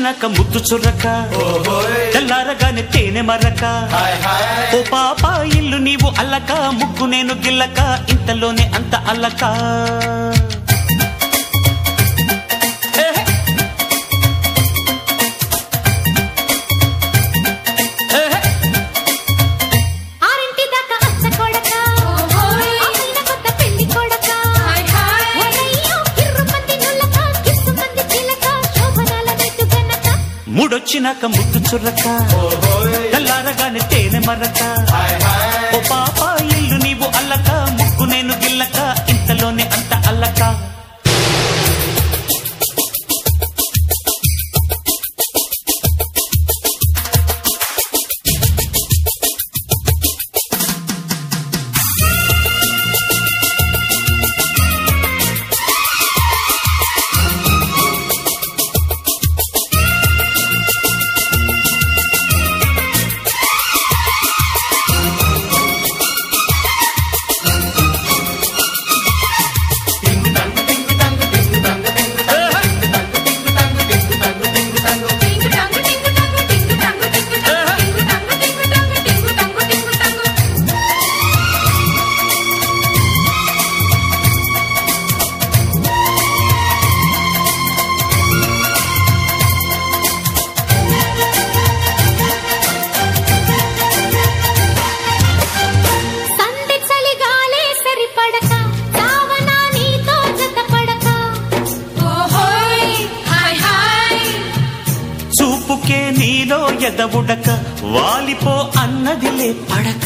మూడొచ్చినాక ముద్దు చుర్రక తెల్లారగానే తేనె మరక ఓ పాప ఇల్లు నీవు అల్లక ముగ్గు నేను గిల్లక ఇంతలోనే అంత అల్లక ఏహే. ఏహే. ఆరింటి దాకా అచ్చ కొడక అమ్మిన కొత్త పెళ్లి కొడక ఒరయ్యో కిర్రు మంది నుల్లక కిస్సు మంది చిలక శోభనాల నెట్టు గనక మూడొచ్చినాక ముద్దు చుర్రక తెల్లారగానే తేనె మరక ఓ పాప ఇల్లు నీవు అల్లక ముగ్గు నేను గిల్లక ఇంతలోనే అంత అల్లక టింగు టంగు టింగు టంగు టింగు టంగు టింగు టంగు టింగు టంగు టింగు టంగు టింగు టంగు టింగు టంగు సందె చలిగాలే సరిపడక సావనా నీతో జత పడక ఓహోయ్ హాయ్ హాయ్ చూపుకే నీలో ఎదవుడక వాలిపో అన్నదిలే పడక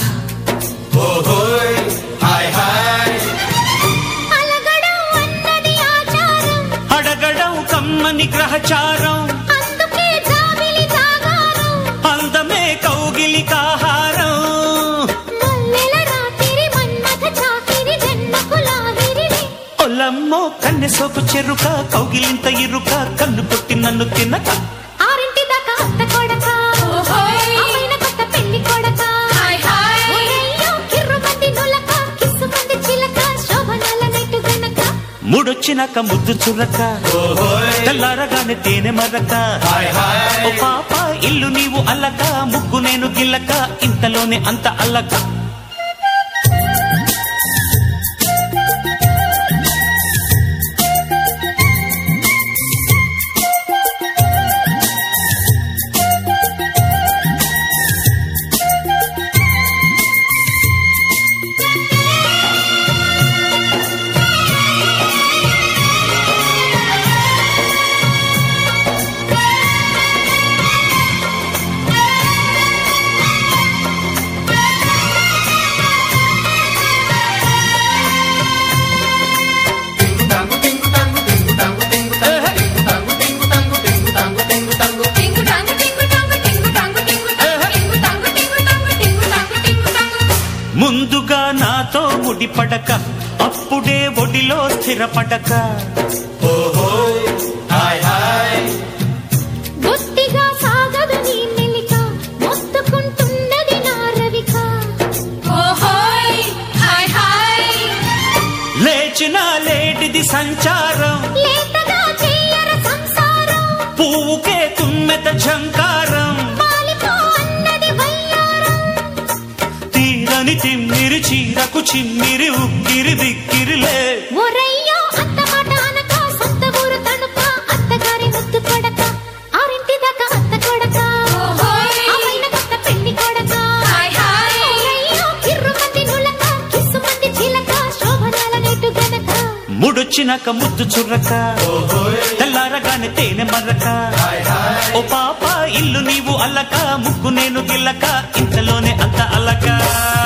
అలగడం అన్నది ఆచారం అడగడం కమ్మని గ్రహచారం అందుకే జాబిలి జాగారం అందమే కౌగిలి కాహారం మల్లెల రాత్రి మన్మథ చాకిరి వెన్నకు లాగిరిని ఒల్లమ్మో కన్నె సోపు చెరుక కౌగిలింత ఇరుక కన్ను కొట్టి నన్ను తినక ఆరింటి దాకా అత్త కొడక అమ్మైన కొత్త పెళ్లి కొడక ఒరయ్యో కిర్రు మంది నులక కిస్సు మంది చిలక శోభనాల నెట్టు గనక మూడొచ్చినాక ముద్దు చుర్రక తెల్లారగానే తేనె మరక ఓ పాప ఇల్లు నీవు అల్లక ముగ్గు నేను గిల్లక ఇంతలోనే అంత అల్లక టింగు టంగు టింగు టంగు టింగు టంగు టింగు టంగు టింగు టంగు టింగు టంగు టింగు టంగు టింగు టంగు ముందుగా నాతో ముడిపడక అప్పుడే ఒడిలో స్థిరపడక బొత్తిగా సాగదు నీ మెలిక మొత్తుకుంటున్నది నా రవిక ఓహోయ్ హాయ్ హాయ్ లేచిన లేటిది సంచారం లేతగా చెయ్యర సంసారం పువ్వుకే తుమ్మెత ఝంకారం పాలిపో అన్నది వయ్యారం తీరని తిమ్మిరి చీరకు చిమ్మిరి ఉక్కిరి బిక్కిరిలే ఒరయ్యో అత్త మాట అనక సొంత ఊరు తణుక అత్తగారి ముద్దు కొడక ఆరింటి దాకా అత్త కొడక అమ్మైన కొత్త పెళ్లి కొడక ఒరయ్యో కిర్రు మంది నులక కిస్సు మంది చిలక శోభనాల నెట్టు గనక ముడొచ్చినాక ముద్దు చుర్రక తెల్లారగానే తేనె మర్రక ఓ పాప ఇల్లు నీవు అల్లక ముగ్గు నేను గిల్లక ఇంతలోనే అంత అల్లక